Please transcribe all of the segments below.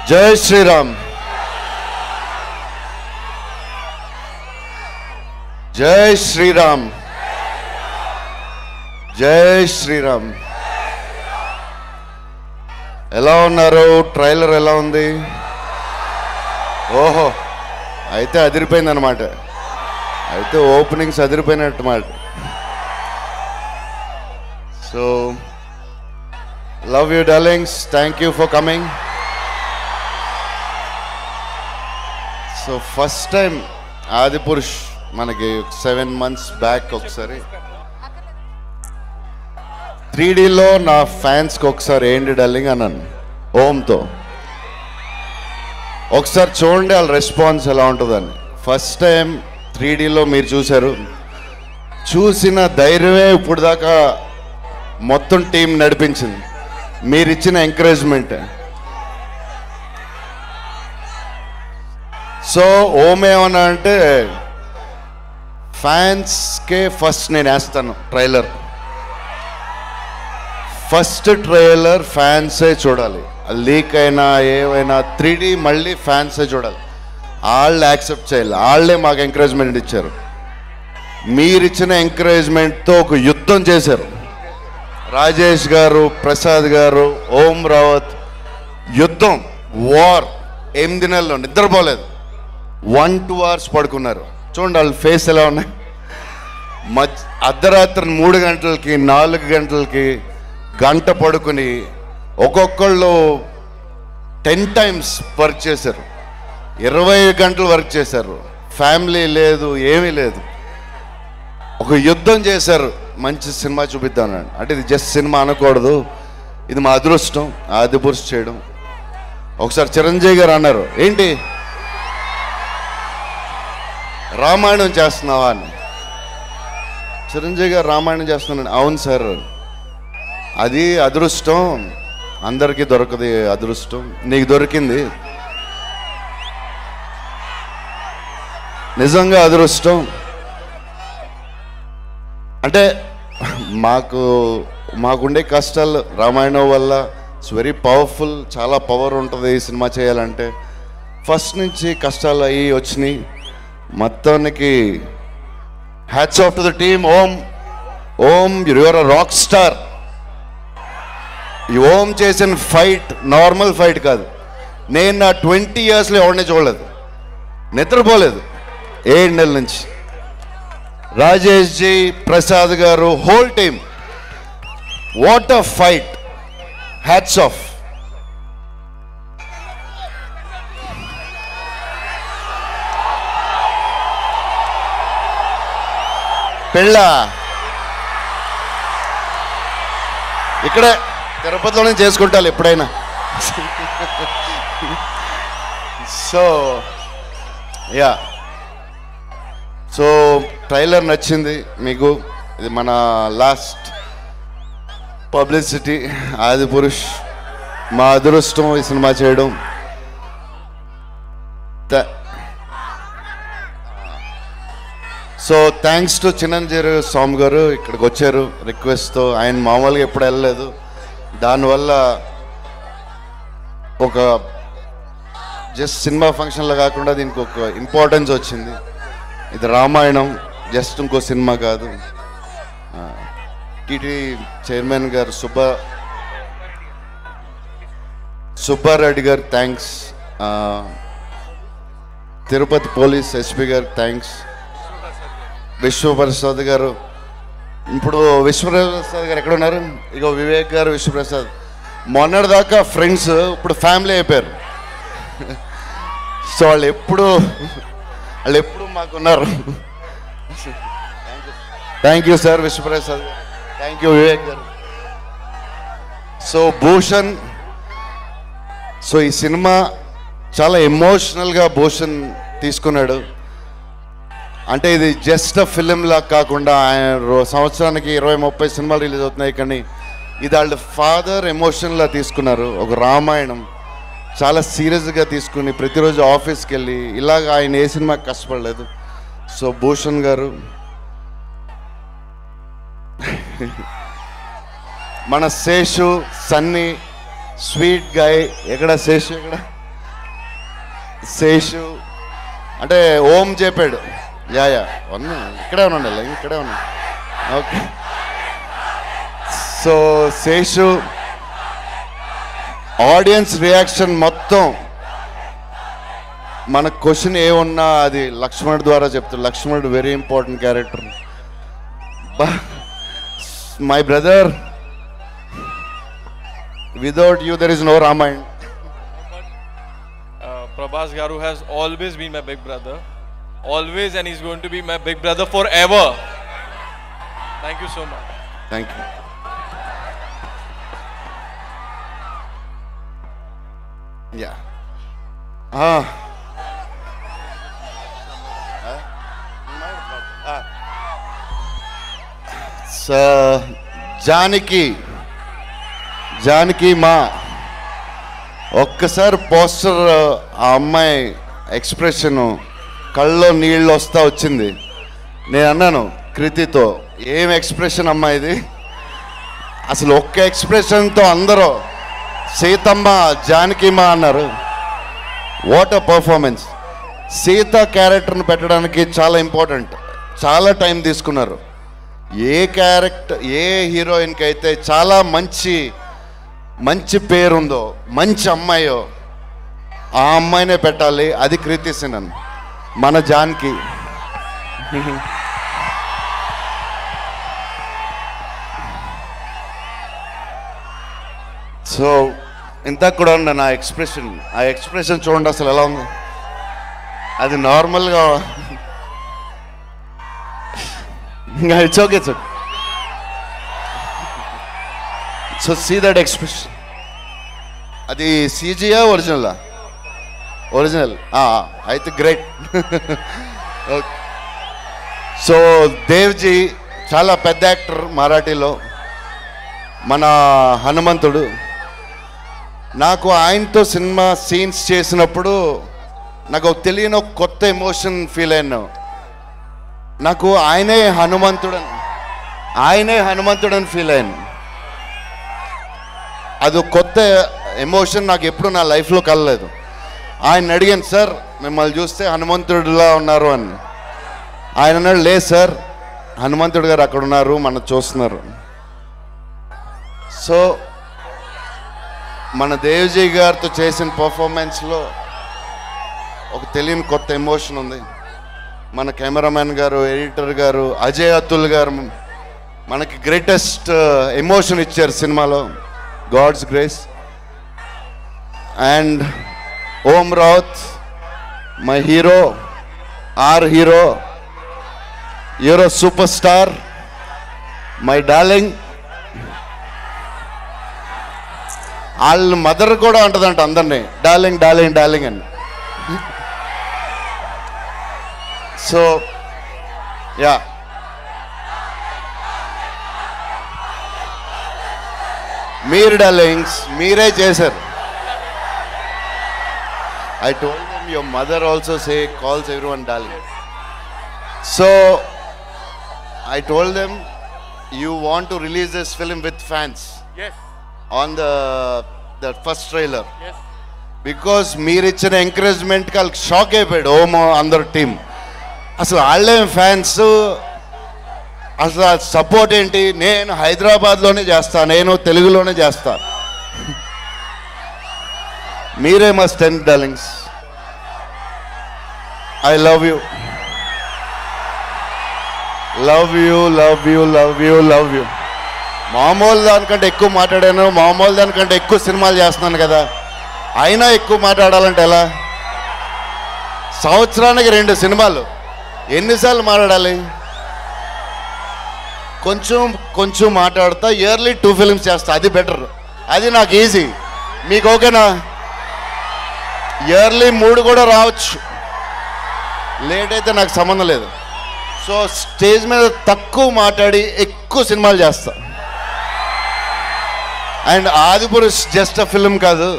జై శ్రీరామ్ జై శ్రీరామ్ జై శ్రీరామ్ ఎలా ఉన్నారు ట్రైలర్ ఎలా ఉంది ఓహో అయితే అదిరిపోయింది అనమాట అయితే ఓపెనింగ్స్ అదిరిపోయినట్టు మాట so love you darlings thank you for coming so first time Adipurush మనకి సెవెన్ మంత్స్ బ్యాక్ ఒకసారి త్రీ డీలో నా ఫ్యాన్స్కి ఒకసారి ఏంటి డల్లింగ్ అన్నాను ఓంతో ఒకసారి చూడండి వాళ్ళ రెస్పాన్స్ ఎలా ఉంటుందని ఫస్ట్ టైం త్రీ డీలో మీరు చూశారు చూసిన ధైర్యమే ఇప్పుడు దాకా మొత్తం టీం నడిపించింది మీరు ఇచ్చిన ఎంకరేజ్మెంట్ సో ఓం ఏమన్నా అంటే ఫ్యాన్స్కే ఫస్ట్ నేను వేస్తాను ట్రైలర్ ఫస్ట్ ట్రైలర్ ఫ్యాన్సే చూడాలి లీక్ అయినా ఏమైనా త్రీ డి మళ్ళీ ఫ్యాన్సే చూడాలి వాళ్ళు యాక్సెప్ట్ చేయాలి వాళ్ళే మాకు ఎంకరేజ్మెంట్ ఇచ్చారు మీరిచ్చిన ఎంకరేజ్మెంట్తో ఒక యుద్ధం చేశారు రాజేష్ గారు ప్రసాద్ గారు ఓం రావత్ యుద్ధం వార్ ఎనిమిది నెలల్లో నిద్రపోలేదు వన్ టూ అవర్స్ పడుకున్నారు చూడండి వాళ్ళ ఫేస్ ఎలా ఉన్నాయి మధ్య అర్ధరాత్రి మూడు గంటలకి నాలుగు గంటలకి గంట పడుకుని ఒక్కొక్కళ్ళు టెన్ టైమ్స్ వర్క్ చేశారు ఇరవై గంటలు వర్క్ చేశారు ఫ్యామిలీ లేదు ఏమీ లేదు ఒక యుద్ధం చేశారు మంచి సినిమా చూపిద్దామని అంటే ఇది జస్ట్ సినిమా అనకూడదు ఇది మా అదృష్టం ఆదిపురుష్ చేయడం ఒకసారి చిరంజీవి గారు అన్నారు ఏంటి రామాయణం చేస్తున్నావా అని చిరంజీవి గారు రామాయణం చేస్తున్నాను అవును సార్ అది అదృష్టం అందరికీ దొరకదు ఈ అదృష్టం నీకు దొరికింది నిజంగా అదృష్టం అంటే మాకు మాకుండే కష్టాలు రామాయణం వల్ల ఇట్స్ వెరీ పవర్ఫుల్ చాలా పవర్ ఉంటుంది ఈ సినిమా చేయాలంటే ఫస్ట్ నుంచి కష్టాలు అయ్యి వచ్చినాయి మొత్తానికి hats off to the team Om Om your uh rock star ఈ ఓం చేసిన ఫైట్ నార్మల్ ఫైట్ కాదు నేను నా ట్వంటీ ఇయర్స్లో ఎవరిని చూడలేదు నిద్రపోలేదు ఏడు నెలల నుంచి రాజేష్ జీ ప్రసాద్ గారు whole team what uh fight hats off పెళ్ళ ఇక్కడే తిరుపతిలోనే చేసుకుంటాను ఎప్పుడైనా సో యా సో ట్రైలర్ నచ్చింది మీకు ఇది మన లాస్ట్ పబ్లిసిటీ ఆది పురుష్ మా అదృష్టం ఈ సినిమా చేయడం థా- so thanks to Chinnajeeyar Swami గారు ఇక్కడికి వచ్చారు రిక్వెస్ట్తో ఆయన మామూలుగా ఎప్పుడు వెళ్ళలేదు దానివల్ల ఒక జస్ట్ సినిమా ఫంక్షన్లో కాకుండా దీనికి ఒక ఇంపార్టెన్స్ వచ్చింది ఇది రామాయణం జస్ట్ ఇంకో సినిమా కాదు టీటీ చైర్మన్ గారు సుబ్బ సుబ్బారెడ్డి గారు థ్యాంక్స్ తిరుపతి పోలీస్ ఎస్పీ గారు థ్యాంక్స్ విశ్వప్రసాద్ గారు ఇప్పుడు విశ్వప్రసాద్ గారు ఎక్కడ ఉన్నారు ఇగో వివేక్ గారు విశ్వప్రసాద్ మొన్నటిదాకా ఫ్రెండ్స్ ఇప్పుడు ఫ్యామిలీ అయిపోయారు సో వాళ్ళు ఎప్పుడు వాళ్ళు ఎప్పుడు మాకున్నారు థ్యాంక్ యూ సార్ విశ్వప్రసాద్ గారు థ్యాంక్ యూ వివేక్ గారు సో భూషణ్ సో ఈ సినిమా చాలా ఎమోషనల్గా భూషణ్ తీసుకున్నాడు అంటే ఇది జస్ట్ అ ఫిలిం లా కాకుండా ఆయన రో- సంవత్సరానికి ఇరవై ముప్పై సినిమాలు రిలీజ్ అవుతున్నాయి కానీ ఇది వాళ్ళ ఫాదర్ ఎమోషన్లా తీసుకున్నారు ఒక రామాయణం చాలా సీరియస్గా తీసుకుని ప్రతిరోజు ఆఫీస్కి వెళ్ళి ఇలాగ ఆయన ఏ సినిమాకి కష్టపడలేదు సో భూషణ్ గారు మన శేషు సన్నీ స్వీట్ గాయ్ ఎక్కడ శేషు ఎక్కడ శేషు అంటే ఓం చెప్పాడు యా యా ఉన్నా ఇక్కడే ఉన్నాడు ఇక్కడే ఉన్నా okay so Seshu audience reaction మొత్తం మన క్వశ్చన్ ఏ ఉన్నా అది లక్ష్మణుడు ద్వారా చెప్తాడు లక్ష్మణుడు very important character my brother without you there is no Ramayan Uh, Prabhas Garu has always been my big brother. Always, and he's going to be my big brother forever. Thank you so much. Thank you yeah Janaki Janaki మా ఒక్కసారి poster ఆ అమ్మాయి expression కళ్ళలో నీళ్ళు వస్తా వచ్చింది నేను అన్నాను కృతితో ఏం ఎక్స్ప్రెషన్ అమ్మా ఇది అసలు ఒక్క ఎక్స్ప్రెషన్తో అందరూ సీతమ్మ జానకిమ్మ అన్నారు వాట్ అ పర్ఫార్మెన్స్ సీత క్యారెక్టర్ని పెట్టడానికి చాలా ఇంపార్టెంట్ చాలా టైం తీసుకున్నారు ఏ క్యారెక్టర్ ఏ హీరోయిన్కి అయితే చాలా మంచి మంచి పేరుందో మంచి అమ్మాయో ఆ అమ్మాయినే పెట్టాలి అది కృతి సినన్ మన జాన్కి సో ఇంతకు కూడా ఉండ నా ఎక్స్ప్రెషన్ ఆ ఎక్స్ప్రెషన్ చూడండి అసలు ఎలా ఉంది అది నార్మల్గా ఇంకా it's okay sir so see that expression అది సీజీయా ఒరిజినలా ఒరిజినల్ అయితే గ్రేట్ ఓకే సో దేవ్జీ చాలా పెద్ద యాక్టర్ మరాఠీలో మన హనుమంతుడు నాకు ఆయనతో సినిమా సీన్స్ చేసినప్పుడు నాకు ఒక తెలియని ఒక కొత్త ఎమోషన్ ఫీల్ అయ్యాను నాకు ఆయనే హనుమంతుడు ఆయనే హనుమంతుడు అని ఫీల్ అయ్యాను అది ఒక కొత్త ఎమోషన్ నాకు ఎప్పుడు నా లైఫ్లో కలలేదు ఆయన అడిగాను సార్ మిమ్మల్ని చూస్తే హనుమంతుడిలా ఉన్నారు అని ఆయన అన్నాడు లేదు సార్ హనుమంతుడు గారు అక్కడ ఉన్నారు మనం చూస్తున్నారు సో మన దేవ్జీ గారితో చేసిన పర్ఫార్మెన్స్లో ఒక తెలియని కొత్త ఎమోషన్ ఉంది మన కెమెరామెన్ గారు ఎడిటర్ గారు అజయ్ అతుల్ గారు మనకి గ్రేటెస్ట్ ఎమోషన్ ఇచ్చారు సినిమాలో God's grace and Om Raut my hero our hero your hero super star my darling వాళ్ళ మదర్ కూడా ఉంటుందంట అందరినీ డార్లింగ్ డార్లింగ్ డార్లింగ్ అని సో యా మీరు డార్లింగ్స్ మీరే చేశారు I told them your mother also say calls everyone darling so I told them you want to release this film with fans Yes, on the the first trailer yes. Because మీరు ఇచ్చిన ఎంకరేజ్మెంట్కి వాళ్ళకి shock అయిపోయాడు ఓమో అందరు team అసలు వాళ్ళేం fans అసలు support ఏంటి నేను హైదరాబాద్లోనే చేస్తా నేను తెలుగులోనే చేస్తా మీరే మా స్టెంట్ darlings I love you love you love you love you love you మామూలు దానికంటే ఎక్కువ మాట్లాడాను మామూలు దానికంటే ఎక్కువ సినిమాలు చేస్తున్నాను కదా అయినా ఎక్కువ మాట్లాడాలంటే ఎలా సంవత్సరానికి రెండు సినిమాలు ఎన్నిసార్లు మాట్లాడాలి కొంచెం కొంచెం మాట్లాడతా ఇయర్లీ టూ ఫిల్మ్స్ చేస్తా అది బెటర్ అది నాకు ఈజీ మీకు ఓకేనా ఇయర్లీ మూడు కూడా రావచ్చు లేట్ అయితే నాకు సంబంధం లేదు సో స్టేజ్ మీద తక్కువ మాట్లాడి ఎక్కువ సినిమాలు చేస్తా and Adipurush just a film కాదు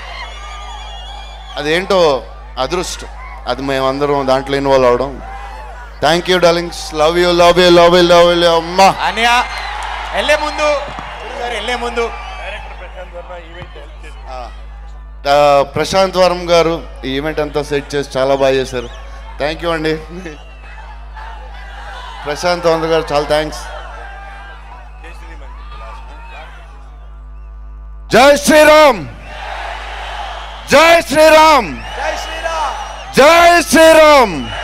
అదేంటో అదృష్టం అది మేమందరం దాంట్లో ఇన్వాల్వ్ అవడం thank you darlings love you love you love you love you అమ్మా అన్నయ్య వెళ్ళే ముందు గురుగారు వెళ్ళే ముందు ఆ, ప్రశాంత్ వరం గారు ఈ ఈవెంట్ అంతా సెట్ చేసి చాలా బాగా చేశారు థ్యాంక్ యూ అండి ప్రశాంత్ వరం గారు చాలా థ్యాంక్స్ జై శ్రీరామ్ జై శ్రీరామ్ జై శ్రీరామ్ జై శ్రీరామ్